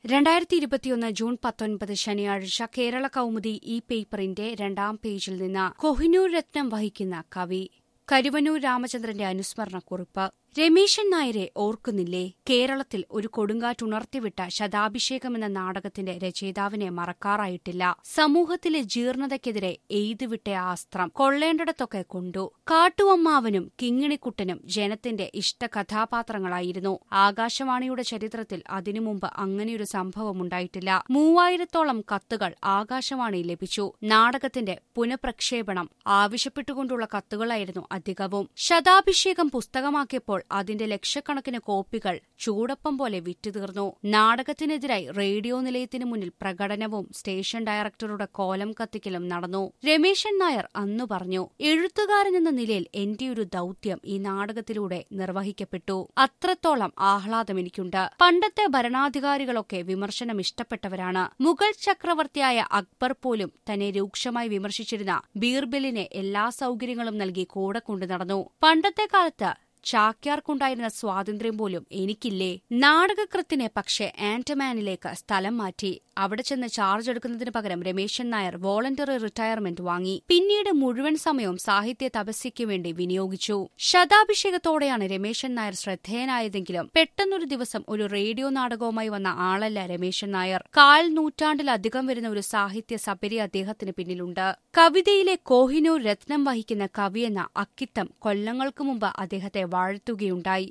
രണ്ടായിരത്തി ഇരുപത്തിയൊന്ന് ജൂൺ പത്തൊൻപത് ശനിയാഴ്ച കേരള കൗമുദി ഈ പേപ്പറിന്റെ രണ്ടാം പേജിൽ നിന്ന് കൊഹിനൂർ രത്നം വഹിക്കുന്ന കവി കരുവന്നൂർ രാമചന്ദ്രന്റെ അനുസ്മരണക്കുറിപ്പ് രമേശൻ നായരെ ഓർക്കുന്നില്ലേ കേരളത്തിൽ ഒരു കൊടുങ്കാറ്റുണർത്തിവിട്ട ശതാഭിഷേകം എന്ന നാടകത്തിന്റെ രചയിതാവിനെ മറക്കാറായിട്ടില്ല സമൂഹത്തിലെ ജീർണതയ്ക്കെതിരെ എയ്തുവിട്ട ആ അസ്ത്രം കൊള്ളേണ്ടിടത്തൊക്കെ കൊണ്ടു കാട്ടുവമ്മാവനും കിങ്ങിണിക്കുട്ടനും ജനത്തിന്റെ ഇഷ്ട കഥാപാത്രങ്ങളായിരുന്നു ആകാശവാണിയുടെ ചരിത്രത്തിൽ അതിനു മുമ്പ് അങ്ങനെയൊരു സംഭവമുണ്ടായിട്ടില്ല മൂവായിരത്തോളം കത്തുകൾ ആകാശവാണി ലഭിച്ചു നാടകത്തിന്റെ പുനഃപ്രക്ഷേപണം ആവശ്യപ്പെട്ടുകൊണ്ടുള്ള കത്തുകളായിരുന്നു അധികവും ശതാഭിഷേകം പുസ്തകമാക്കിയപ്പോൾ അതിന്റെ ലക്ഷക്കണക്കിന് കോപ്പികൾ ചൂടപ്പം പോലെ വിറ്റുതീർന്നു നാടകത്തിനെതിരായി റേഡിയോ നിലയത്തിന് മുന്നിൽ പ്രകടനവും സ്റ്റേഷൻ ഡയറക്ടറുടെ കോലം കത്തിക്കലും നടന്നു രമേശൻ നായർ അന്നു പറഞ്ഞു എഴുത്തുകാരൻ എന്ന നിലയിൽ എന്റെ ഒരു ദൌത്യം ഈ നാടകത്തിലൂടെ നിർവഹിക്കപ്പെട്ടു അത്രത്തോളം ആഹ്ലാദം എനിക്കുണ്ട് പണ്ടത്തെ ഭരണാധികാരികളൊക്കെ വിമർശനം ഇഷ്ടപ്പെട്ടവരാണ് മുഗൾ ചക്രവർത്തിയായ അക്ബർ പോലും തന്നെ രൂക്ഷമായി വിമർശിച്ചിരുന്ന ബീർബലിനെ എല്ലാ സൗകര്യങ്ങളും നൽകി കൂടെ കൊണ്ടു നടന്നു പണ്ടത്തെ കാലത്ത് ചാക്യാർക്കുണ്ടായിരുന്ന സ്വാതന്ത്ര്യം പോലും എനിക്കില്ലേ നാടകകൃത്തിനെ പക്ഷേ ആന്റമാനിലേക്ക് സ്ഥലം മാറ്റി അവിടെ ചെന്ന് ചാർജ് എടുക്കുന്നതിന് പകരം രമേശൻ നായർ വോളണ്ടറി റിട്ടയർമെന്റ് വാങ്ങി പിന്നീട് മുഴുവൻ സമയവും സാഹിത്യ തപസ്യയ്ക്ക് വേണ്ടി വിനിയോഗിച്ചു ശതാഭിഷേകത്തോടെയാണ് രമേശൻ നായർ ശ്രദ്ധേയനായതെങ്കിലും പെട്ടെന്നൊരു ദിവസം ഒരു റേഡിയോ നാടകവുമായി വന്ന ആളല്ല രമേശൻ നായർ കാൽ നൂറ്റാണ്ടിലധികം വരുന്ന ഒരു സാഹിത്യ സബരി അദ്ദേഹത്തിന് പിന്നിലുണ്ട് കവിതയിലെ കോഹിനൂർ രത്നം വഹിക്കുന്ന കവിയെന്ന അക്കിത്തം കൊല്ലങ്ങൾക്ക് മുമ്പ് അദ്ദേഹത്തെ വാഴ്ത്തുകയുണ്ടായി